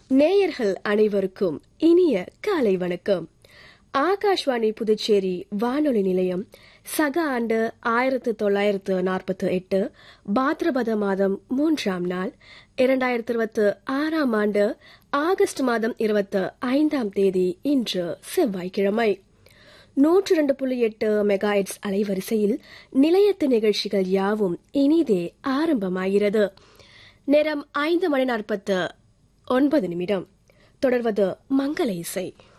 நேயர்கள் அனைவருக்கும் இனிய காலை வணக்கம் ஆகாஷ்வாணி புதுச்சேரி வானொலி நிலையம் சக ஆண்டு ஆயிரத்து தொள்ளாயிரத்து நாற்பத்தி எட்டு பாத்ரபத மாதம் மூன்றாம் நாள் இரண்டாயிரத்தி இருபத்தி ஆறாம் ஆண்டு ஆகஸ்ட் மாதம் இருபத்தி ஐந்தாம் தேதி இன்று செவ்வாய்க்கிழமை நூற்று இரண்டு புள்ளி எட்டு மெகாஹெட்ஸ் அலைவரிசையில் நிலையத்து நிகழ்ச்சிகள் யாவும் இனிதே ஆரம்பமாகிறது நேரம் ஐந்து மணி நாற்பத்து ஒன்பது நிமிடம் தொடர்வது மங்கள இசை